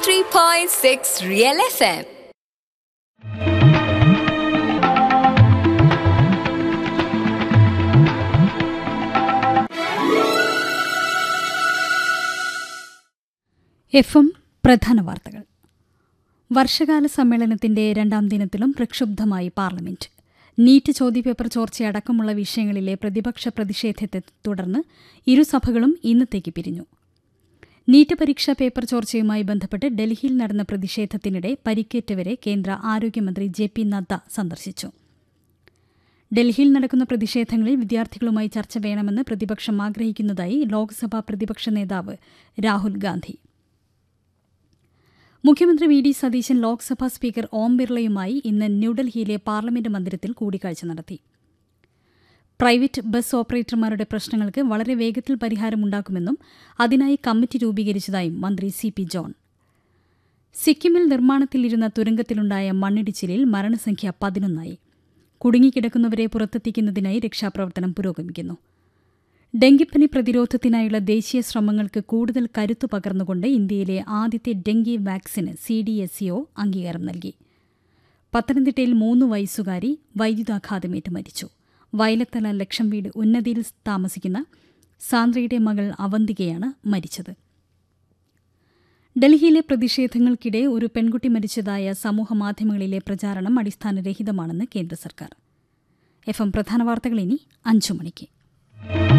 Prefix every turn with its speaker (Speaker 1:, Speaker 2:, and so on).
Speaker 1: 93.6 Real FM.
Speaker 2: F M പ്രധാന വാർത്തകൾ വർഷകാല സമ്മേളനത്തിന്റെ രണ്ടാം ദിനത്തിലും പ്രക്ഷുബ്ധമായി പാർലമെന്റ് നീറ്റ് ചോദ്യപേപ്പർ ചോർച്ചയടക്കമുള്ള വിഷയങ്ങളിലെ പ്രതിപക്ഷ പ്രതിഷേധത്തെ തുടർന്ന് ഇരുസഭകളും ഇന്നത്തേക്ക് പിരിഞ്ഞു നീറ്റ് പരീക്ഷാ പേപ്പർ ചോർച്ചയുമായി ബന്ധപ്പെട്ട് ഡൽഹിയിൽ നടന്ന പ്രതിഷേധത്തിനിടെ പരിക്കേറ്റവരെ കേന്ദ്ര ആരോഗ്യമന്ത്രി ജെ പി നദ്ദ സന്ദർശിച്ചു ഡൽഹിയിൽ നടക്കുന്ന പ്രതിഷേധങ്ങളിൽ വിദ്യാർത്ഥികളുമായി ചർച്ച വേണമെന്ന് പ്രതിപക്ഷം ആഗ്രഹിക്കുന്നതായി ലോക്സഭാ പ്രതിപക്ഷ നേതാവ് രാഹുൽ ഗാന്ധി മുഖ്യമന്ത്രി V D Satheesan Lok Sabha speaker Om ബിർളയുമായി ഇന്ന് ന്യൂഡൽഹിയിലെ പാർലമെന്റ് മന്ദിരത്തിൽ കൂടിക്കാഴ്ച നടത്തി പ്രൈവറ്റ് ബസ് ഓപ്പറേറ്റർമാരുടെ പ്രശ്നങ്ങൾക്ക് വളരെ വേഗത്തിൽ പരിഹാരമുണ്ടാക്കുമെന്നും അതിനായി കമ്മിറ്റി രൂപീകരിച്ചതായും മന്ത്രി സി പി ജോൺ സിക്കിമിൽ നിർമ്മാണത്തിലിരുന്ന തുരങ്കത്തിലുണ്ടായ മണ്ണിടിച്ചിലിൽ മരണസംഖ്യ പതിനൊന്നായി കുടുങ്ങിക്കിടക്കുന്നവരെ പുറത്തെത്തിക്കുന്നതിനായി രക്ഷാപ്രവർത്തനം പുരോഗമിക്കുന്നു ഡെങ്കിപ്പനി പ്രതിരോധത്തിനായുള്ള ദേശീയ ശ്രമങ്ങൾക്ക് കൂടുതൽ കരുത്തു പകർന്നുകൊണ്ട് ഇന്ത്യയിലെ ആദ്യത്തെ ഡെങ്കി വാക്സിന് സി ഡി എസ് ഇഒ അംഗീകാരം നൽകി പത്തനംതിട്ടയിൽ മൂന്ന് വയസ്സുകാരി വൈദ്യുതാഘാതമേറ്റ് മരിച്ചു വയലത്തല ലക്ഷം വീട് ഉന്നതിയിൽ താമസിക്കുന്ന സാന്ദ്രയുടെ മകൾ അവന്തികയാണ് മരിച്ചത് ഡൽഹിയിലെ പ്രതിഷേധങ്ങൾക്കിടെ ഒരു പെൺകുട്ടി മരിച്ചതായ സമൂഹമാധ്യമങ്ങളിലെ പ്രചാരണം അടിസ്ഥാനരഹിതമാണെന്ന് കേന്ദ്ര സർക്കാർ എഫ് എം പ്രധാന വാർത്തകൾ ഇനി അഞ്ചു മണിക്ക്